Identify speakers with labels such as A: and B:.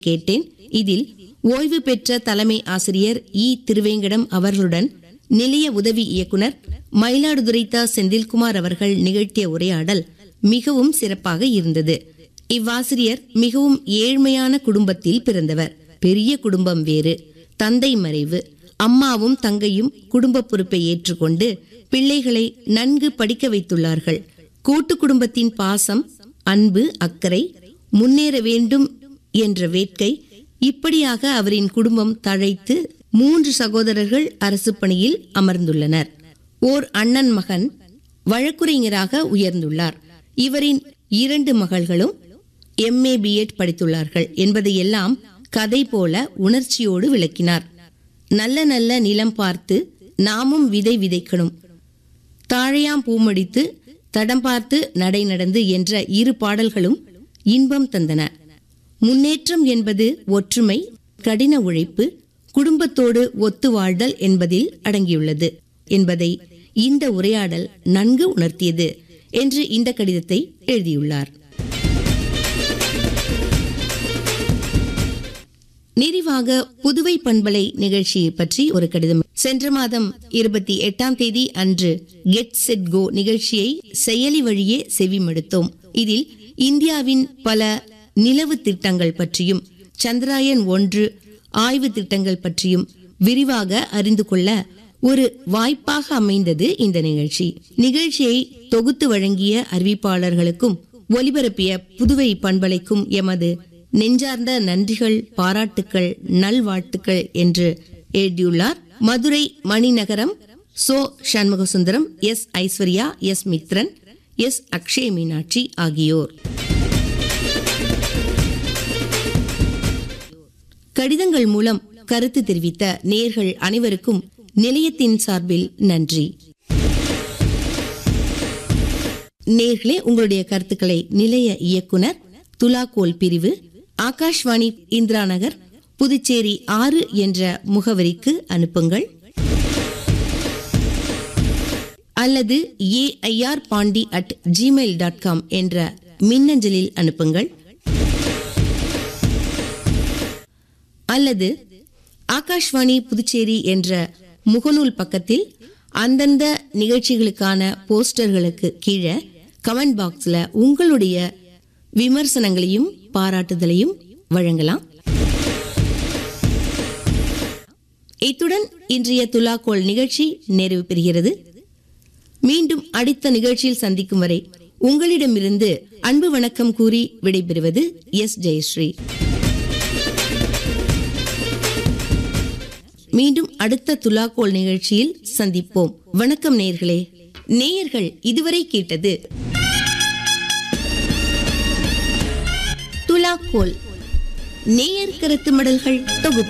A: கேட்டேன் இதில் ஓய்வு பெற்ற தலைமை ஆசிரியர் இ திருவேங்கடம் அவர்களுடன் நிலைய உதவி இயக்குனர் மயிலாடுதுறை த செந்தில்குமார் அவர்கள் நிகழ்த்திய உரையாடல் மிகவும் சிறப்பாக இருந்தது இவ்வாசிரியர் மிகவும் ஏழ்மையான குடும்பத்தில் பிறந்தவர் பெரிய குடும்பம் வேறு தந்தை மறைவு அம்மாவும் தங்கையும் குடும்ப பொறுப்பை ஏற்றுக்கொண்டு பிள்ளைகளை நன்கு படிக்க வைத்துள்ளார்கள் கூட்டு குடும்பத்தின் பாசம் அன்பு அக்கறை முன்னேற வேண்டும் என்ற வேட்கை இப்படியாக அவரின் குடும்பம் தழைத்து மூன்று சகோதரர்கள் அரசு பணியில் அமர்ந்துள்ளனர் ஓர் அண்ணன் மகன் வழக்குரைஞராக உயர்ந்துள்ளார் இவரின் இரண்டு மகள்களும் எம்ஏ பிஎட் படித்துள்ளார்கள் என்பதையெல்லாம் கதை போல உணர்ச்சியோடு விளக்கினார் நல்ல நல்ல நிலம் பார்த்து நாமும் விதை விதைக்கணும் தாழையாம் பூமடித்து தடம் பார்த்து நடை நடந்து என்ற இரு பாடல்களும் இன்பம் தந்தன முன்னேற்றம் என்பது ஒற்றுமை கடின உழைப்பு குடும்பத்தோடு ஒத்து வாழ்தல் என்பதில் அடங்கியுள்ளது என்பதை இந்த உரையாடல் நன்கு உணர்த்தியது என்று இந்த கடிதத்தை எழுதியுள்ளார் நிறைவாக புதுவை பண்பலை நிகழ்ச்சியை பற்றி ஒரு கடிதம் சென்ற மாதம் இருபத்தி எட்டாம் தேதி அன்று கெட் செட் கோ நிகழ்ச்சியை செயலி வழியே செவிமடுத்தோம் இதில் இந்தியாவின் பல நிலவு திட்டங்கள் பற்றியும் சந்திராயன் ஒன்று ஆய்வு திட்டங்கள் பற்றியும் விரிவாக அறிந்து கொள்ள ஒரு வாய்ப்பாக அமைந்தது இந்த நிகழ்ச்சி நிகழ்ச்சியை தொகுத்து வழங்கிய அறிவிப்பாளர்களுக்கும் ஒலிபரப்பிய புதுவை பண்பலைக்கும் எமது நெஞ்சார்ந்த நன்றிகள் பாராட்டுக்கள் நல்வாழ்த்துக்கள் என்று எழுதியுள்ளார் மதுரை மணிநகரம் சோ Shanmugasundaram S Aishwarya S Mithran S Akshay Meenakshi ஆகியோர் கடிதங்கள் மூலம் கருத்து தெரிவித்த நேர்கள் அனைவருக்கும் நிலையத்தின் சார்பில் நன்றி நேர்களே உங்களுடைய கருத்துக்களை நிலைய இயக்குனர் துலாக்கோல் பிரிவு ஆகாஷ்வாணி இந்திரா நகர் புதுச்சேரி ஆறு என்ற முகவரிக்கு அனுப்புங்கள் அல்லது AIR Pondy at gmail dot com என்ற மின்னஞ்சலில் அனுப்புங்கள் அல்லது ஆகாஷ்வாணி புதுச்சேரி என்ற முகநூல் பக்கத்தில் அந்தந்த நிகழ்ச்சிகளுக்கான போஸ்டர்களுக்கு கீழே கமெண்ட் பாக்ஸ்ல உங்களுடைய விமர்சனங்களையும் பாராட்டுதலையும் வழங்கலாம் இத்துடன் இன்றைய துலாக்கோள் நிகழ்ச்சி நிறைவு பெறுகிறது மீண்டும் அடுத்த நிகழ்ச்சியில் சந்திக்கும் வரை உங்களிடமிருந்து அன்பு வணக்கம் கூறி விடைபெறுவது எஸ் ஜெயஸ்ரீ மீண்டும் அடுத்த துலாக்கோள் நிகழ்ச்சியில் சந்திப்போம் வணக்கம் நேயர்களே நேயர்கள் இதுவரை கேட்டது துலாக்கோல் நேயர் கருத்து மடல்கள் தொகுப்பு